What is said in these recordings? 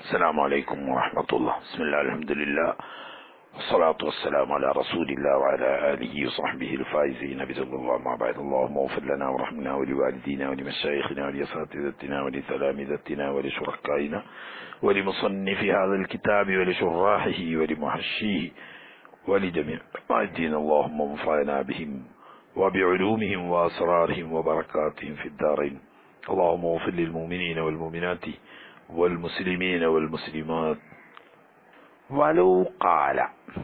السلام عليكم ورحمة الله بسم الله الحمد لله والصلاة والسلام على رسول الله وعلى آله وصحبه الفائزين برضا الله ما بعد اللهم اغفر لنا ورحمنا ولوالدينا ولمشايخنا ولأساتذتنا ولتلامذتنا ولشركائنا ولمصنف هذا الكتاب ولشراحه ولمحشيه ولجميع الدين اللهم انفعنا بهم وبعلومهم وأسرارهم وبركاتهم في الدارين اللهم اغفر للمؤمنين والمؤمنات والمسلمين والمسلمات ولو قال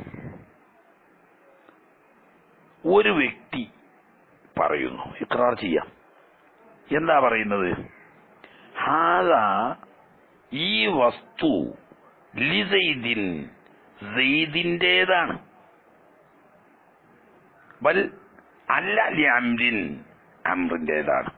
ഒരു വ്യക്തി പറയുന്നു ഇക്രാർ ചെയ്യാം എന്താ പറയുന്നത് ഹാദ ഈ വസ്തു ലിസൈദിൻ സെയ്ദിന്റേതാണ് ബൽ അല്ല ലി അംരിൻ അമ്രിന്റേതാണ്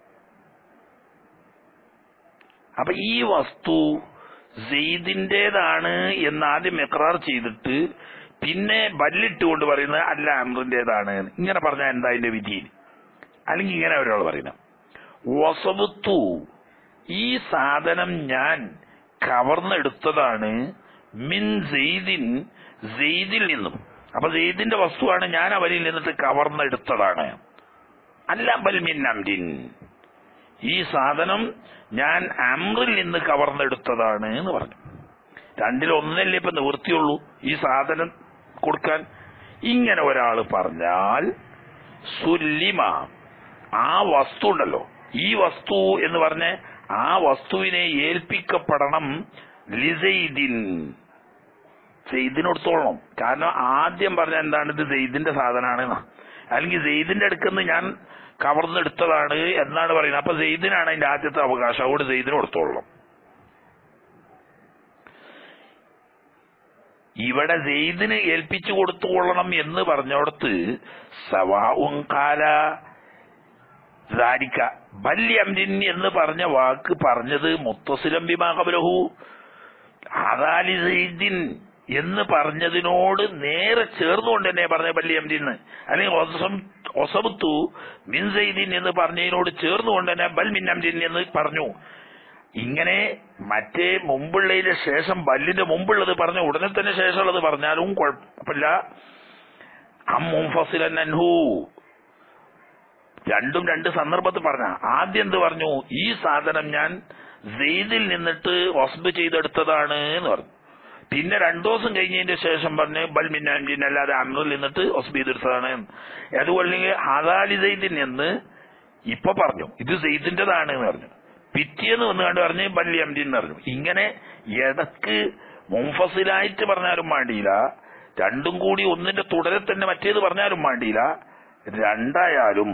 അപ്പൊ ഈ വസ്തു സെയ്ദിന്റേതാണ് എന്ന് ആദ്യം എക്രാർ ചെയ്തിട്ട് പിന്നെ ബല്ലിട്ടുകൊണ്ട് പറയുന്നത് അല്ല അമ്രിന്റേതാണ് ഇങ്ങനെ പറഞ്ഞാൽ എന്താ അതിന്റെ വിധി അല്ലെങ്കിൽ ഇങ്ങനെ ഒരാൾ പറയുന്നത് വസബത്തു ഈ സാധനം ഞാൻ കവർന്നെടുത്തതാണ് മിൻ സെയ്ദിൻ സെയ്ദിൽ നിന്നും അപ്പൊ സെയ്ദിന്റെ വസ്തുവാണ് ഞാൻ അവരിൽ നിന്നിട്ട് കവർന്നെടുത്തതാണ് അല്ല ബൽ മിൻ അംരിൻ ഈ സാധനം ഞാൻ അമ്രിൽ നിന്ന് കവർന്നെടുത്തതാണ് എന്ന് പറഞ്ഞു രണ്ടിൽ ഒന്നല്ലേ ഇപ്പൊ നിവൃത്തിയുള്ളൂ ഈ സാധനം കൊടുക്കാൻ ഇങ്ങനെ ഒരാൾ പറഞ്ഞാൽ സുല്ലിമ ആ വസ്തു ഉണ്ടല്ലോ ഈ വസ്തു എന്ന് പറഞ്ഞ് ആ വസ്തുവിനെ ഏൽപ്പിക്കപ്പെടണം ലിസൈദിൻ സെയ്ദിനോടത്തോളണം കാരണം ആദ്യം പറഞ്ഞ എന്താണ് ഇത് സെയ്ദിന്റെ സാധനമാണ് അല്ലെങ്കിൽ സെയ്ദിന്റെ അടുക്കുന്ന് ഞാൻ കവർന്നെടുത്തതാണ് എന്നാണ് പറയുന്നത് അപ്പൊ സെയ്ദിനാണ് അതിന്റെ ആദ്യത്തെ അവകാശം അതുകൊണ്ട് സെയ്ദിന് കൊടുത്തോളണം ഇവിടെ സെയ്ദിന് ഏൽപ്പിച്ചു കൊടുത്തുകൊള്ളണം എന്ന് പറഞ്ഞോടത്ത് സവാഉൻ കാല ദാരിക്ക ബല്യംരിൻ എന്ന് പറഞ്ഞ വാക്ക് പറഞ്ഞത് മുത്തസിലം ബിമാകബലഹു ആദാലി സെയ്ദിൻ എന്ന് പറഞ്ഞതിനോട് നേരെ ചേർന്നുകൊണ്ട് തന്നെ പറഞ്ഞ ബല്യംരിന്ന് അല്ലെങ്കിൽ ഒസബത്തു മിൻ സെയ്ദിൻ എന്ന് പറഞ്ഞതിനോട് ചേർന്നുകൊണ്ട് തന്നെ ബൽ മിന്നംരിൻ എന്ന് പറഞ്ഞു ഇങ്ങനെ മറ്റേ മുമ്പുള്ളതിന് ശേഷം ബല്ലിന്റെ മുമ്പുള്ളത് പറഞ്ഞ ഉടനെ തന്നെ ശേഷമുള്ളത് പറഞ്ഞാലും കുഴപ്പമില്ല അമ്മുഫസിലൻ അൻഹു രണ്ടും രണ്ട് സന്ദർഭത്തിൽ പറഞ്ഞ ആദ്യം എന്ത് പറഞ്ഞു ഈ സാധനം ഞാൻ സെയ്ദിൽ നിന്നിട്ട് വസ്ബ് ചെയ്തെടുത്തതാണ് എന്ന് പറഞ്ഞു പിന്നെ രണ്ടു ദിവസം കഴിഞ്ഞതിന്റെ ശേഷം പറഞ്ഞ് ബൽ മിന്നാൻജിൻ അല്ലാതെ അമ്രുൽ നിന്നിട്ട് വസ്ബ് ചെയ്തെടുത്തതാണ് അതുപോലെ ഹദാലി സെയ്ദിൻ എന്ന് ഇപ്പൊ പറഞ്ഞു ഇത് സെയ്ദിന്റെതാണ് എന്ന് പറഞ്ഞു പിറ്റേന്ന് വന്ന് കണ്ട് പറഞ്ഞ് ബല്ലി അംജിൻ എന്ന് പറഞ്ഞു ഇങ്ങനെ ഇടക്ക് മുംഫസിലായിട്ട് പറഞ്ഞാലും വേണ്ടിയില്ല രണ്ടും കൂടി ഒന്നിന്റെ തുടരെ തന്നെ മറ്റേത് പറഞ്ഞാലും വേണ്ടിയില്ല രണ്ടായാലും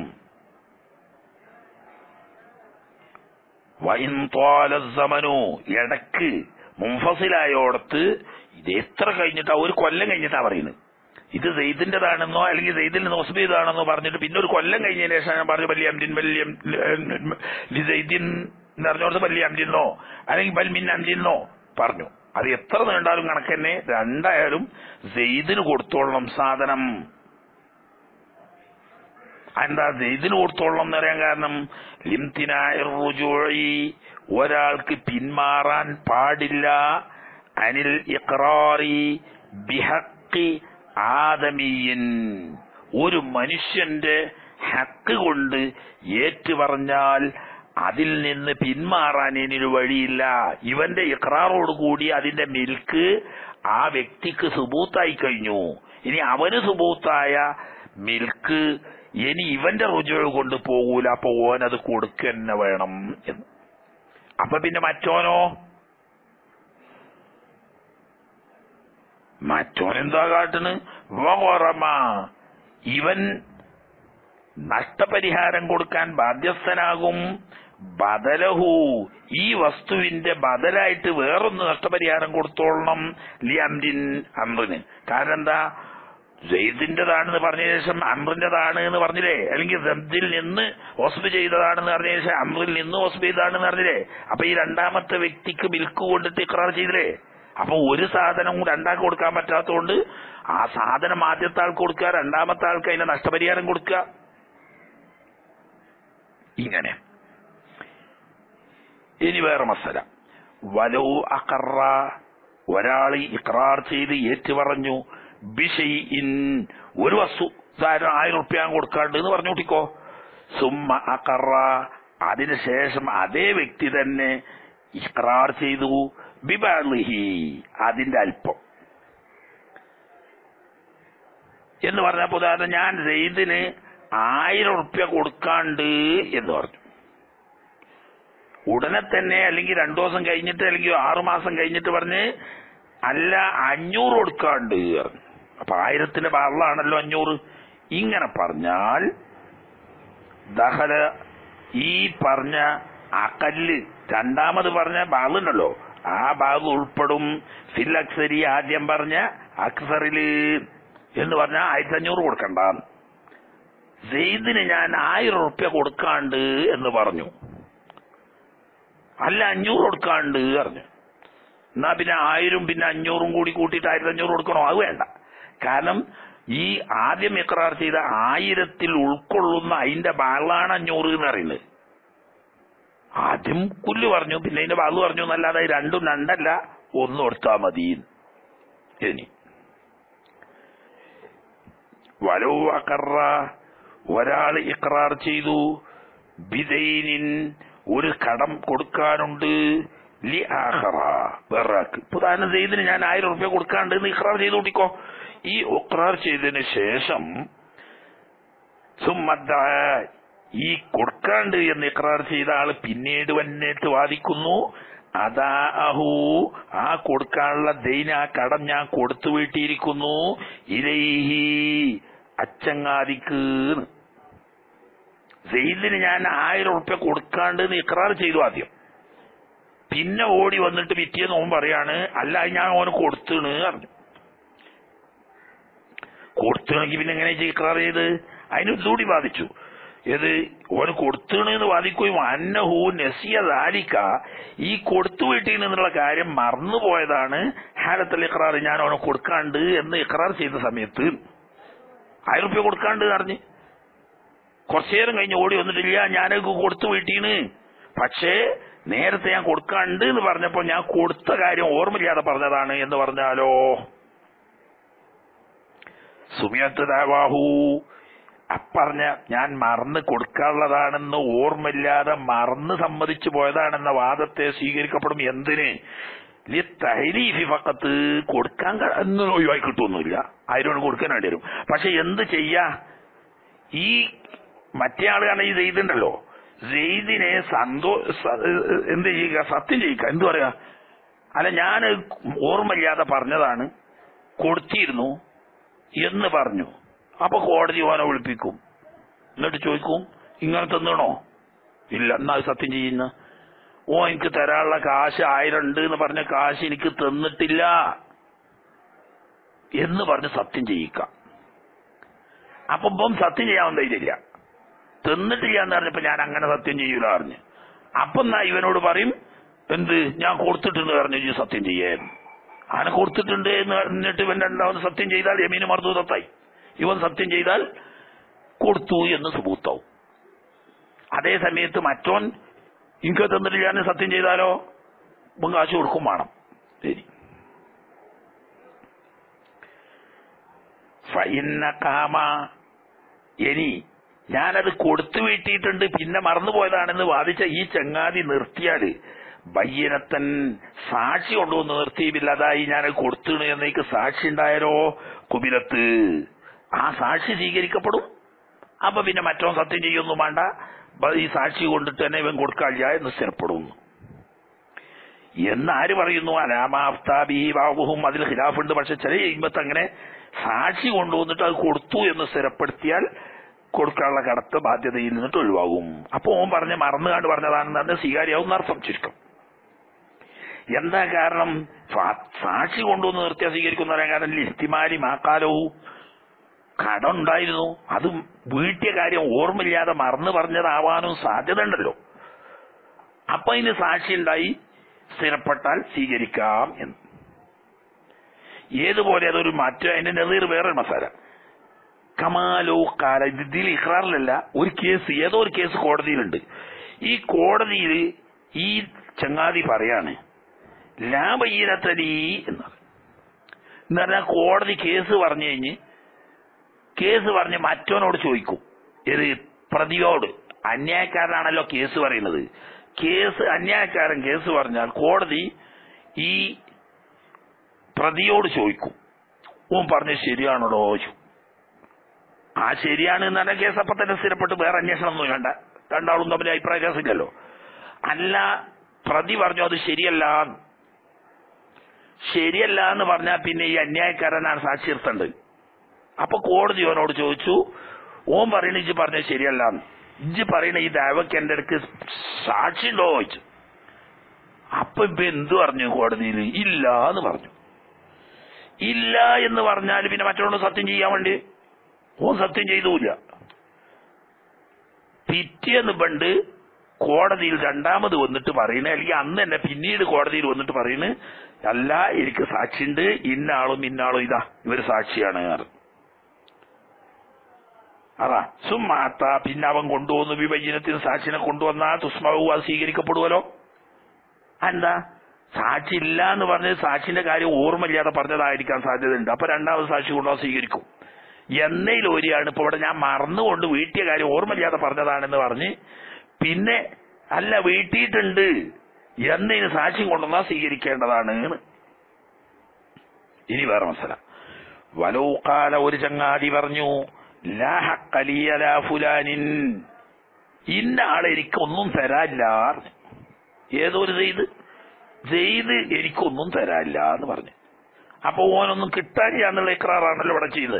വൈൻതോലസമനു ഇടക്ക് മുംഫസിലായോടത്ത് ഇത് എത്ര കഴിഞ്ഞിട്ടാ ഒരു കൊല്ലം കഴിഞ്ഞിട്ടാ പറയുന്നത് ഇത് സെയ്ദിന്റെതാണെന്നോ അല്ലെങ്കിൽ സെയ്ദിൽ നിന്ന് ഹോസ്ബി ചെയ്താണെന്നോ പറഞ്ഞിട്ട് പിന്നെ ഒരു കൊല്ലം കഴിഞ്ഞതിന് ശേഷം ഞാൻ പറഞ്ഞു വലിയ അംജിൻ വലിയ സെയ്ദിൻ എന്ന് പറഞ്ഞോടത്ത് വലിയ അംജിന്നോ അല്ലെങ്കിൽ ബൽ മിൻ അംജിന്നോ പറഞ്ഞു അത് എത്ര നീണ്ടാലും കണക്ക് തന്നെ രണ്ടായാലും സെയ്ദിന് കൊടുത്തോളണം സാധനം എന്താ സെയ്ദിന് കൊടുത്തോളണം എന്ന് പറയാൻ കാരണം ലിംതിനായി ഒരാൾക്ക് പിന്മാറാൻ പാടില്ല അനിൽ ഇഖ്റാറി ബിഹക്കി ആദമീയൻ ഒരു മനുഷ്യന്റെ ഹക്ക് കൊണ്ട് ഏറ്റു പറഞ്ഞാൽ അതിൽ നിന്ന് പിന്മാറാൻ ഇനിയൊരു വഴിയില്ല ഇവന്റെ ഇക്രാറോട് കൂടി അതിന്റെ മിൽക്ക് ആ വ്യക്തിക്ക് സുബൂത്തായി കഴിഞ്ഞു ഇനി അവന് സുബൂത്തായ മിൽക്ക് ഇനി ഇവന്റെ രുചികൾ കൊണ്ട് പോകൂല അപ്പൊ ഓനത് കൊടുക്കുക തന്നെ വേണം എന്ന് അപ്പൊ പിന്നെ മറ്റോനോ മറ്റോൻ എന്താ കാട്ടണ് വറമ ഇവൻ നഷ്ടപരിഹാരം കൊടുക്കാൻ ബാധ്യസ്ഥനാകും ബദലഹു ഈ വസ്തുവിന്റെ ബദലായിട്ട് വേറൊന്ന് നഷ്ടപരിഹാരം കൊടുത്തോളണം ലി അംരിൻ അമ്രിന് കാരണം എന്താ ജെയ്ദിന്റെതാണെന്ന് പറഞ്ഞ ശേഷം അമ്രിന്റെതാണ് എന്ന് പറഞ്ഞില്ലേ അല്ലെങ്കിൽ റബ്ദിൽ നിന്ന് ഹോസ്ബ് ചെയ്തതാണെന്ന് പറഞ്ഞ ശേഷം അമ്രിൽ നിന്ന് ഹോസ്ബ് ചെയ്തതാണെന്ന് പറഞ്ഞില്ലേ അപ്പൊ ഈ രണ്ടാമത്തെ വ്യക്തിക്ക് മിൽക്ക് കൊണ്ടിട്ട് ഇക്രാർ ചെയ്തില്ലേ അപ്പൊ ഒരു സാധനം രണ്ടാൾക്ക് കൊടുക്കാൻ പറ്റാത്തതുകൊണ്ട് ആ സാധനം ആദ്യത്തെ ആൾക്ക് കൊടുക്കുക രണ്ടാമത്തെ ആൾക്ക് അതിന്റെ നഷ്ടപരിഹാരം കൊടുക്കുക ഇങ്ങനെ ഇനി വേറെ മസല വലോ അക്കറ ഒരാൾ ഇക്രാർ ചെയ്ത് ഏറ്റുപറഞ്ഞു ബിഷയിൻ ഒരു വസ്തു ഉദാഹരണം ആയിരം റുപ്യ കൊടുക്കാണ്ട് എന്ന് പറഞ്ഞു കൂട്ടിക്കോ സുമ്മ അക്കറ അതിനുശേഷം അതേ വ്യക്തി തന്നെ ഇക്രാർ ചെയ്തു ബിബാലിഹി അതിന്റെ അല്പം എന്ന് പറഞ്ഞപ്പോ ഉദാഹരണം ഞാൻ സെയ്ദിന് ആയിരം റുപ്യ കൊടുക്കാണ്ട് എന്ന് പറഞ്ഞു ഉടനെ തന്നെ അല്ലെങ്കിൽ രണ്ടു ദിവസം കഴിഞ്ഞിട്ട് അല്ലെങ്കിൽ ആറു മാസം കഴിഞ്ഞിട്ട് പറഞ്ഞ് അല്ല അഞ്ഞൂറ് കൊടുക്കാണ്ട് പറഞ്ഞു അപ്പൊ ആയിരത്തിന്റെ ബാറിലാണല്ലോ അഞ്ഞൂറ് ഇങ്ങനെ പറഞ്ഞാൽ ദഹല ഈ പറഞ്ഞ അകല്ല് രണ്ടാമത് പറഞ്ഞ ബാളുണ്ടല്ലോ ആ ബാഗ് ഉൾപ്പെടും ഫിൽ അക്സരി ആദ്യം പറഞ്ഞ അക്സറില് എന്ന് പറഞ്ഞാൽ ആയിരത്തി അഞ്ഞൂറ് കൊടുക്കണ്ട സെയ്ദിന് ഞാൻ ആയിരം റുപ്യ കൊടുക്കാണ്ട് എന്ന് പറഞ്ഞു അല്ല അഞ്ഞൂറ് കൊടുക്കാണ്ട് പറഞ്ഞു എന്നാ പിന്നെ ആയിരം പിന്നെ അഞ്ഞൂറും കൂടി കൂട്ടിയിട്ട് ആയിരത്തി അഞ്ഞൂറ് കൊടുക്കണോ അത് വേണ്ട കാരണം ഈ ആദ്യം ഇക്രാർ ചെയ്ത ആയിരത്തിൽ ഉൾക്കൊള്ളുന്ന അതിന്റെ ബാളാണ് അഞ്ഞൂറ് എന്ന് പറയുന്നത് ആദ്യം കുല്ല് പറഞ്ഞു പിന്നെ അതിന്റെ ബാള് പറഞ്ഞു എന്നല്ലാതെ രണ്ടും രണ്ടല്ല ഒന്ന് കൊടുത്താ മതി ഇനി വലോ അക്കറ ഒരാൾ ഇക്രാർ ചെയ്തു ബിദൈനിൻ ഒരു കടം കൊടുക്കാനുണ്ട് ലി ആഹറ വേറൊരാൾക്ക് ഉദാഹരണം ചെയ്തതിന് ഞാൻ ആയിരം റുപ്യ കൊടുക്കാണ്ട് എന്ന് ഇക്രാർ ചെയ്ത് കൂട്ടിക്കോ ഈ ഇക്രാർ ചെയ്തതിന് ശേഷം സുമദ്ദ ഈ കൊടുക്കാണ്ട് എന്ന് ഇക്രാർ ചെയ്ത ആള് പിന്നീട് വന്നിട്ട് വാദിക്കുന്നു അതാഹു ആ കൊടുക്കാനുള്ള ദൈന ആ കടം ഞാൻ കൊടുത്തു വീട്ടിയിരിക്കുന്നു ഇലൈഹി അച്ചങ്ങാതിക്ക് സെയ്ദിന് ഞാൻ ആയിരം ഉറുപ്യ കൊടുക്കാണ്ട് എന്ന് ഇക്രാർ ചെയ്തു ആദ്യം പിന്നെ ഓടി വന്നിട്ട് പിറ്റേന്ന് ഓൻ പറയാണ് അല്ല അത് ഞാൻ ഓന് കൊടുത്തണ് പറഞ്ഞു കൊടുത്തണെങ്കിൽ പിന്നെ എങ്ങനെ ഇക്രാർ ചെയ്ത് അതിന് ഇതുകൂടി ബാധിച്ചു ഏത് ഓന് കൊടുത്തണ് എന്ന് വാദിക്കുകയും അന്നഹു നസിയ ദാലിക്ക ഈ കൊടുത്തു വീട്ടിൽ നിന്നുള്ള കാര്യം മറന്നുപോയതാണ് ഹാലത്തൽ ഇക്രാർ ഞാൻ അവന് കൊടുക്കാണ്ട് എന്ന് ഇക്രാർ ചെയ്ത സമയത്ത് ആയിരം റുപ്യ കൊടുക്കാണ്ട് അറിഞ്ഞ് കുറച്ചു നേരം കഴിഞ്ഞ് ഓടി വന്നിട്ടില്ല ഞാനത് കൊടുത്തു വീട്ടീന് പക്ഷേ നേരത്തെ ഞാൻ കൊടുക്കാണ്ട് എന്ന് പറഞ്ഞപ്പോൾ ഞാൻ കൊടുത്ത കാര്യം ഓർമ്മയില്ലാതെ പറഞ്ഞതാണ് എന്ന് പറഞ്ഞാലോ സുമിയത്ത് ദാവാഹു അപ്പറഞ്ഞ ഞാൻ മറന്ന് കൊടുക്കാനുള്ളതാണെന്ന് ഓർമ്മയില്ലാതെ മറന്ന് സമ്മതിച്ചു പോയതാണെന്ന വാദത്തെ സ്വീകരിക്കപ്പെടും എന്തിന് തഹരീഫി ഫക്കത്ത് കൊടുക്കാൻ ക- എന്ന് ഒഴിവാക്കി കിട്ടുമൊന്നുമില്ല ആയിരം കൊടുക്കാൻ വേണ്ടി വരും പക്ഷെ എന്ത് ചെയ്യാ ഈ മറ്റേ ആളാണ് ഈ ചെയ്തിണ്ടല്ലോ ജെയ്ദിനെ സന്തോ സ- എന്ത് ചെയ്യുക സത്യം ചെയ്യിക്കുക എന്ത് പറയാ അല്ല ഞാൻ ഓർമ്മയില്ലാതെ പറഞ്ഞതാണ് കൊടുത്തിരുന്നു എന്ന് പറഞ്ഞു അപ്പൊ കോടതി ഓനെ വിളിപ്പിക്കും എന്നിട്ട് ചോദിക്കും ഇങ്ങനെ തന്നണോ ഇല്ല എന്നാ അത് സത്യം ചെയ്യുന്ന ഓ എനിക്ക് തരാനുള്ള കാശ് ആയിരം ഉണ്ട് എന്ന് പറഞ്ഞ കാശ് എനിക്ക് തന്നിട്ടില്ല എന്ന് പറഞ്ഞ് സത്യം ചെയ്യിക്കാം അപ്പം ഇപ്പം സത്യം ചെയ്യാൻ ധൈര്യമില്ല തിന്നിട്ടില്ല എന്ന് പറഞ്ഞപ്പോ ഞാൻ അങ്ങനെ സത്യം ചെയ്യൂല പറഞ്ഞു അപ്പൊ എന്നാ ഇവനോട് പറയും എന്ത് ഞാൻ കൊടുത്തിട്ടുണ്ട് പറഞ്ഞു ഈ സത്യം ചെയ്യാൻ അങ്ങനെ കൊടുത്തിട്ടുണ്ട് എന്ന് പറഞ്ഞിട്ട് ഇവൻ രണ്ടാമത് സത്യം ചെയ്താൽ യമീന് മർദ്ദൂതത്തായി ഇവൻ സത്യം ചെയ്താൽ കൊടുത്തു എന്ന് സുബൂത്താവും അതേ സമയത്ത് മറ്റോൻ എനിക്ക് തന്നിട്ടില്ല എന്ന് സത്യം ചെയ്താലോ ഇപ്പം കാശ് കൊടുക്കും വേണം ശരി ഫൈന്ന കാമ ഇനി ഞാനത് കൊടുത്തു വീട്ടിയിട്ടുണ്ട് പിന്നെ മറന്നുപോയതാണെന്ന് വാദിച്ച ഈ ചങ്ങാതി നിർത്തിയാല് ബയ്യനത്തൻ സാക്ഷി കൊണ്ടുവന്ന് നിർത്തിയില്ലാതായി ഞാനത് കൊടുത്തിണ് എന്നേക്ക് സാക്ഷി ഉണ്ടായാലോ കുബിലത്ത് ആ സാക്ഷി സ്വീകരിക്കപ്പെടും അപ്പൊ പിന്നെ മറ്റോ സത്യം ചെയ്യൊന്നും വേണ്ട ബ- ഈ സാക്ഷി കൊണ്ടിട്ട് തന്നെ ഇവൻ കൊടുക്കാനില്ല എന്ന് സ്ഥിരപ്പെടുന്നു എന്ന് ആര് പറയുന്നു അലാമാഫ്താബി ബാബുഹും അതിൽ ഖിലാഫുണ്ട് പക്ഷെ ചില ചെയ്യുമ്പത്ത് അങ്ങനെ സാക്ഷി കൊണ്ടുവന്നിട്ട് അത് കൊടുത്തു എന്ന് സ്ഥിരപ്പെടുത്തിയാൽ കൊടുക്കാനുള്ള കടത്ത ബാധ്യതയിൽ നിന്നിട്ട് ഒഴിവാകും അപ്പൊ ഓൻ പറഞ്ഞ മറന്നുകാണ്ട് പറഞ്ഞതാണെന്നാണ് സ്വീകാര്യാവും അർത്ഥം ചുരുക്കം എന്താ കാരണം ഫാ- സാക്ഷി കൊണ്ടുവന്ന് നിർത്തിയാൽ സ്വീകരിക്കുന്ന പറയാൻ കാരണം ഇസ്തിമാലി മാക്കാലവും കടം ഉണ്ടായിരുന്നു അത് വീട്ടിയ കാര്യം ഓർമ്മയില്ലാതെ മറന്നു പറഞ്ഞതാവാനും സാധ്യത ഉണ്ടല്ലോ അപ്പൊ അതിന് സാക്ഷി ഉണ്ടായി സ്ഥിരപ്പെട്ടാൽ സ്വീകരിക്കാം എന്ന് ഏതുപോലെ അതൊരു മാറ്റം അതിന്റെ നെതീർ വേറെ മസാല കമാലോ കാല ഇത് ഇതിൽ ഇഖ്റാറിലല്ല ഒരു കേസ് ഏതോ ഒരു കേസ് കോടതിയിലുണ്ട് ഈ കോടതിയിൽ ഈ ചങ്ങാതി പറയാണ് ലാ ബയ്യനത്തലീ എന്ന് പറയും എന്ന് പറഞ്ഞാൽ കോടതി കേസ് പറഞ്ഞു കഴിഞ്ഞ് കേസ് പറഞ്ഞ് മറ്റവനോട് ചോദിക്കും ഇത് പ്രതിയോട് അന്യായക്കാരനാണല്ലോ കേസ് പറയുന്നത് കേസ് അന്യായക്കാരൻ കേസ് പറഞ്ഞാൽ കോടതി ഈ പ്രതിയോട് ചോദിക്കും ഓൻ പറഞ്ഞ് ശരിയാണോ ചോദിച്ചു ആ ശരിയാണ് എന്ന് പറഞ്ഞ കേസ് അപ്പൊ തന്നെ സ്ഥിരപ്പെട്ട് വേറെ അന്വേഷണം ഒന്നും വേണ്ട രണ്ടാളും തമ്മിൽ അഭിപ്രായ കേസില്ലല്ലോ അല്ല പ്രതി പറഞ്ഞു അത് ശരിയല്ല ശരിയല്ല എന്ന് പറഞ്ഞാൽ പിന്നെ ഈ അന്യായക്കാരനാണ് സാക്ഷി നിർത്തേണ്ടത് അപ്പൊ കോടതി അവനോട് ചോദിച്ചു ഓൻ പറയണ ഇജ്ജ് പറഞ്ഞത് ശരിയല്ല ഇജ്ജ് പറയണ ഈ ദൈവക്ക് എന്റെ അടുക്ക് സാക്ഷി ഉണ്ടോ ചോദിച്ചു അപ്പൊ ഇപ്പൊ എന്തു പറഞ്ഞു കോടതിയിൽ ഇല്ല എന്ന് പറഞ്ഞു ഇല്ല എന്ന് പറഞ്ഞാൽ പിന്നെ മറ്റൊരാളോട് സത്യം ചെയ്യാൻ വേണ്ടി ഓൻ സത്യം ചെയ്തൂല പിറ്റേന്ന് പണ്ട് കോടതിയിൽ രണ്ടാമത് വന്നിട്ട് പറയണേ അല്ലെങ്കിൽ അന്ന് തന്നെ പിന്നീട് കോടതിയിൽ വന്നിട്ട് പറയണ് അല്ല എനിക്ക് സാക്ഷിയുണ്ട് ഇന്ന ആളും ഇന്ന ആളും ഇതാ ഇവര് സാക്ഷിയാണ് എന്ന്. അതാ സുമാത്ത പിന്നെ അവൻ കൊണ്ടുവന്നു വിഭജനത്തിന് സാക്ഷിനെ കൊണ്ടുവന്നാ തുസ്മാവും അത് സ്വീകരിക്കപ്പെടുവല്ലോ എന്താ സാക്ഷി ഇല്ല എന്ന് പറഞ്ഞത് സാക്ഷിന്റെ കാര്യം ഓർമ്മയില്ലാതെ പറഞ്ഞതായിരിക്കാൻ സാധ്യതയുണ്ട് അപ്പൊ രണ്ടാമത് സാക്ഷി കൊണ്ടുപോകാൻ സ്വീകരിക്കും എന്നയിൽ ഒരിയാണ് ഇപ്പൊ ഇവിടെ ഞാൻ മറന്നുകൊണ്ട് വീട്ടിയ കാര്യം ഓർമ്മയില്ലാതെ പറഞ്ഞതാണെന്ന് പറഞ്ഞ് പിന്നെ അല്ല വീട്ടിയിട്ടുണ്ട് എന്നതിന് സാക്ഷ്യം കൊണ്ടുവന്നാൽ സ്വീകരിക്കേണ്ടതാണ് എന്ന്. ഇനി വേറെ മനസ്സില വലൂക്കാല ഒരു ചങ്ങാതി പറഞ്ഞു ലാ ഹക്കലിയ ലാ ഫുലാനിൻ ഇന്ന ആളെ എനിക്കൊന്നും തരാനില്ല പറഞ്ഞു. ഏതോ ഒരു ചെയ്ത് ചെയ്ത് എനിക്കൊന്നും തരാനില്ല എന്ന് പറഞ്ഞു അപ്പൊ ഓനൊന്നും കിട്ടാനില്ല എന്നുള്ള ഇക്രാറാണല്ലോ ഇവിടെ ചെയ്തത്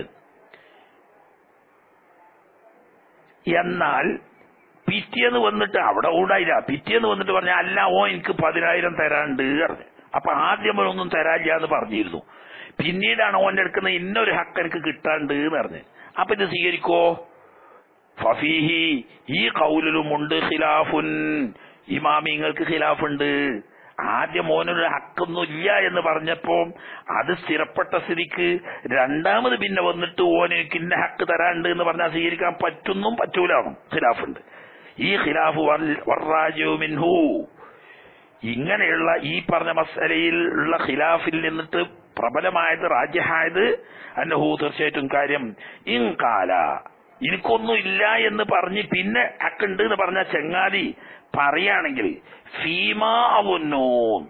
എന്നാൽ പിറ്റേന്ന് വന്നിട്ട് അവിടെ ഊടായില്ല പിറ്റേന്ന് വന്നിട്ട് പറഞ്ഞ അല്ല ഓ എനിക്ക് പതിനായിരം തരാണ്ട് പറഞ്ഞു അപ്പൊ ആദ്യം അവനൊന്നും തരാനില്ല എന്ന് പറഞ്ഞിരുന്നു പിന്നീടാണ് ഓന്റെ എടുക്കുന്ന ഇന്നൊരു ഹക്ക് എനിക്ക് കിട്ടാണ്ട് എന്ന് പറഞ്ഞു അപ്പൊ ഇത് സ്വീകരിക്കോ ഫഫീഹി ഈ കൗലിലും ഉണ്ട് ഖിലാഫുൻ ഇമാമിങ്ങൾക്ക് ഖിലാഫുണ്ട് ആദ്യം മോനൊരു ഹക്കൊന്നും ഇല്ല എന്ന് പറഞ്ഞപ്പോ അത് സ്ഥിരപ്പെട്ട സ്ഥിതിക്ക് രണ്ടാമത് പിന്നെ വന്നിട്ട് ഓന് എനിക്ക് ഇന്ന ഹക്ക് തരാണ്ട് എന്ന് പറഞ്ഞാൽ സ്വീകരിക്കാൻ പറ്റുന്നും പറ്റൂലാണും ഖിലാഫുണ്ട് ഈ ഖിലാഫ് വൽ- വറാജിഉ മിൻഹു ഇങ്ങനെയുള്ള ഈ പറഞ്ഞ മസലയിൽ ഉള്ള ഖിലാഫിൽ നിന്നിട്ട് പ്രബലമായത് രാജ്യഹായത് അന്നഹു തീർച്ചയായിട്ടും കാര്യം ഇൻകാല എനിക്കൊന്നും ഇല്ല എന്ന് പറഞ്ഞ് പിന്നെ ഹക്കുണ്ട് എന്ന് പറഞ്ഞ ചെങ്ങാതി പറയുകയാണെങ്കിൽ ഫീമാവുന്നു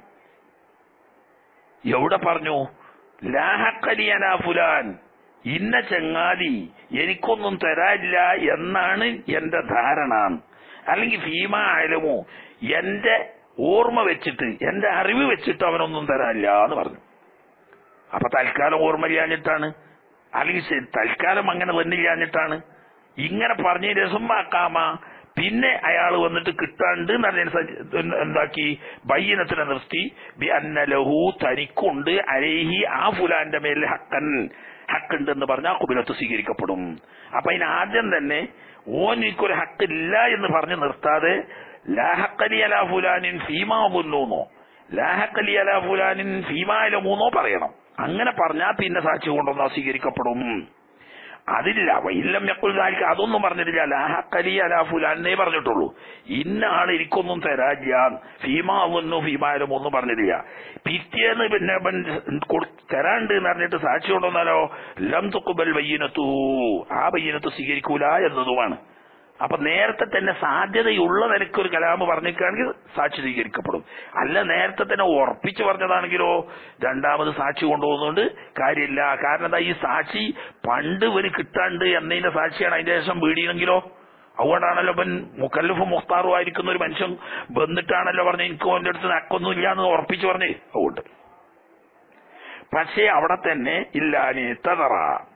എവിടെ പറഞ്ഞു ലാഹക്കലിയന ഫുലാൻ ഇന്ന ചങ്ങാതി എനിക്കൊന്നും തരാനില്ല എന്നാണ് എന്റെ ധാരണ അല്ലെങ്കിൽ ഭീമ ആയാലുമോ എന്റെ ഓർമ്മ വെച്ചിട്ട് എന്റെ അറിവ് വെച്ചിട്ട് അവനൊന്നും തരാനില്ല എന്ന് പറഞ്ഞു അപ്പൊ തൽക്കാലം ഓർമ്മയില്ലാഞ്ഞിട്ടാണ് അല്ലെങ്കിൽ ശരി, തൽക്കാലം അങ്ങനെ വന്നില്ലാഞ്ഞിട്ടാണ് ഇങ്ങനെ പറഞ്ഞ രസം ആക്കാമ പിന്നെ അയാൾ വന്നിട്ട് കിട്ടാണ്ട് എന്നതിനനുസരിച്ച് എന്താക്കി ബയ്യനത്തിനെ നിർത്തി ബി അന്ന ലഹു തനിക്കുണ്ട് അലേഹി ആ ഫുലാന്റെ മേൽ ഹക്കൻ ഹക്കുണ്ട് എന്ന് പറഞ്ഞാൽ കുബിലത്ത് സ്വീകരിക്കപ്പെടും അപ്പൊ അതിന് ആദ്യം തന്നെ ഓൻ എനിക്കൊരു ഹക്കില്ല എന്ന് പറഞ്ഞ് നിർത്താതെ ലാഹക്കലി അല ഫുലാനിൻ ഫീമാ മുന്നൂന്നോ ലാഹക്കലി അല ഫുലാനിൻ ഫീമായില മൂന്നോ പറയണം അങ്ങനെ പറഞ്ഞാൽ പിന്നെ സാക്ഷി കൊണ്ടൊന്നാ സ്വീകരിക്കപ്പെടും അതില്ല വൈല്ലം യക്കുൽ ദാലിക അതൊന്നും പറഞ്ഞിട്ടില്ല ലാഹക്കലി അല ഫുലാനേ പറഞ്ഞിട്ടുള്ളൂ ഇന്ന ആൾ എനിക്കൊന്നും തരാനില്ല ഫീമാവുന്നു ഫീമായാലും ഒന്നും പറഞ്ഞിട്ടില്ല പിറ്റേന്ന് പിന്നെ അവൻ കൊടു- തരാണ്ട് എന്ന് പറഞ്ഞിട്ട് സാക്ഷി കൊണ്ടുവന്നാലോ ലം തുക്കുബൽ വയ്യനത്തു ആ വയ്യനത്ത് സ്വീകരിക്കൂല എന്നതുമാണ് അപ്പൊ നേരത്തെ തന്നെ സാധ്യതയുള്ള നിലയ്ക്ക് ഒരു കലാമ് പറഞ്ഞിരിക്കുകയാണെങ്കിൽ സാക്ഷി സ്വീകരിക്കപ്പെടും അല്ല നേരത്തെ തന്നെ ഉറപ്പിച്ചു പറഞ്ഞതാണെങ്കിലോ രണ്ടാമത് സാക്ഷി കൊണ്ടുപോകുന്നതുകൊണ്ട് കാര്യമില്ല കാരണം എന്താ ഈ സാക്ഷി പണ്ട് ഇവന് കിട്ടാണ്ട് എന്നതിന്റെ സാക്ഷിയാണ് അതിന്റെ ശേഷം വീടിയെങ്കിലോ അതുകൊണ്ടാണല്ലോ ഇവൻ മുക്കല്ലുഫ് മുഖ്താറും ആയിരിക്കുന്ന ഒരു മനുഷ്യൻ വന്നിട്ടാണല്ലോ പറഞ്ഞ എനിക്ക് അവന്റെ അടുത്ത് നക്കൊന്നും ഇല്ല എന്ന് ഉറപ്പിച്ചു പറഞ്ഞേ അതുകൊണ്ട് പക്ഷേ അവിടെ തന്നെ ഇല്ലാനി തതറ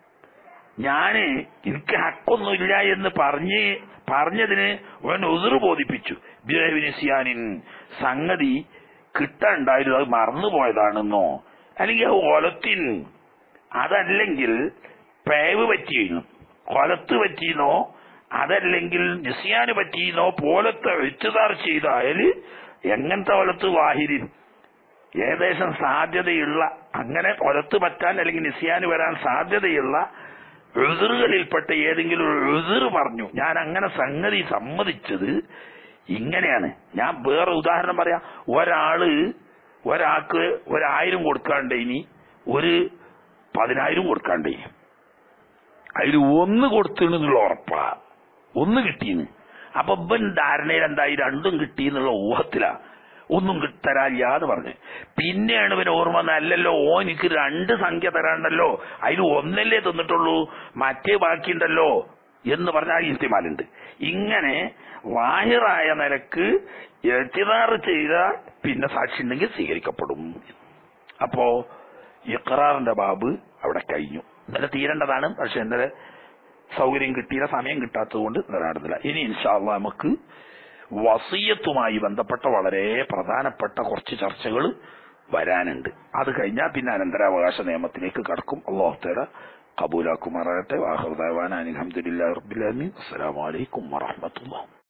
ഞാന് എനിക്ക് ഹക്കൊന്നുമില്ല എന്ന് പറഞ്ഞ് പറഞ്ഞതിന് അവൻ ഉതിർ ബോധിപ്പിച്ചു ബിനിസിയാനിൻ സംഗതി കിട്ടാണ്ടായിരുന്നു അത് മറന്നുപോയതാണെന്നോ അല്ലെങ്കിൽ അത് ഒലത്തിൻ അതല്ലെങ്കിൽ പേവ് പറ്റിയിരുന്നു കൊലത്ത് പറ്റിയെന്നോ അതല്ലെങ്കിൽ നിസിയാന് പറ്റിയെന്നോ പോലത്തെ എഴുത്തുകാർ ചെയ്തായാല് എങ്ങനത്തെ കൊലത്ത് വാഹിരിൻ ഏകദേശം സാധ്യതയുള്ള അങ്ങനെ കൊലത്ത് പറ്റാൻ അല്ലെങ്കിൽ നിസിയാന് വരാൻ സാധ്യതയുള്ള എഴുതുകളിൽപ്പെട്ട ഏതെങ്കിലും ഒരു എഴുതുർ പറഞ്ഞു ഞാൻ അങ്ങനെ സംഗതി സമ്മതിച്ചത് ഇങ്ങനെയാണ് ഞാൻ വേറെ ഉദാഹരണം പറയാം ഒരാള് ഒരാൾക്ക് ഒരായിരം കൊടുക്കാണ്ട് ഇനി ഒരു പതിനായിരം കൊടുക്കാണ്ട് ഇനി അതിൽ ഒന്ന് കൊടുത്തിന്നുള്ള ഉറപ്പാ ഒന്ന് കിട്ടീന്ന് അപ്പൊ ഇവൻ ധാരണയിൽ എന്തായി രണ്ടും കിട്ടി എന്നുള്ള ഊഹത്തിലാ ഒന്നും തരാനില്ല എന്ന് പറഞ്ഞ് പിന്നെയാണ് ഇവൻ ഓർമ്മ വന്നത്, അല്ലല്ലോ ഓ എനിക്ക് രണ്ട് സംഖ്യ തരാണ്ടല്ലോ അതിൽ ഒന്നല്ലേ തന്നിട്ടുള്ളൂ മറ്റേ ബാക്കിയുണ്ടല്ലോ എന്ന് പറഞ്ഞാൽ ഇസ്തിമാലുണ്ട് ഇങ്ങനെ വാഹിറായ നിലക്ക് എത്തിനാറ് ചെയ്താൽ പിന്നെ സാക്ഷി ഉണ്ടെങ്കിൽ സ്വീകരിക്കപ്പെടും അപ്പോ ഇഖറാറിന്റെ ബാബ് അവിടെ കഴിഞ്ഞു ഇന്നലെ തീരേണ്ടതാണ് പക്ഷെ ഇന്നലെ സൗകര്യം കിട്ടിയില്ല സമയം കിട്ടാത്തത് കൊണ്ട് നടന്നില്ല ഇനി ഇൻഷാല്ല നമുക്ക് വസീയത്തുമായി ബന്ധപ്പെട്ട വളരെ പ്രധാനപ്പെട്ട കുറച്ച് ചർച്ചകൾ വരാനുണ്ട് അത് കഴിഞ്ഞാൽ പിന്നെ അനന്തരാവകാശ നിയമത്തിലേക്ക് കടക്കും അള്ളാഹു തേല കബൂലാക്കുമാറാകട്ടെ വാഹുദാൻ അലഹമുല്ലാ റബ്ബിലാമി അസ്സലാമലൈക്കും വറഹമത്തുള്ള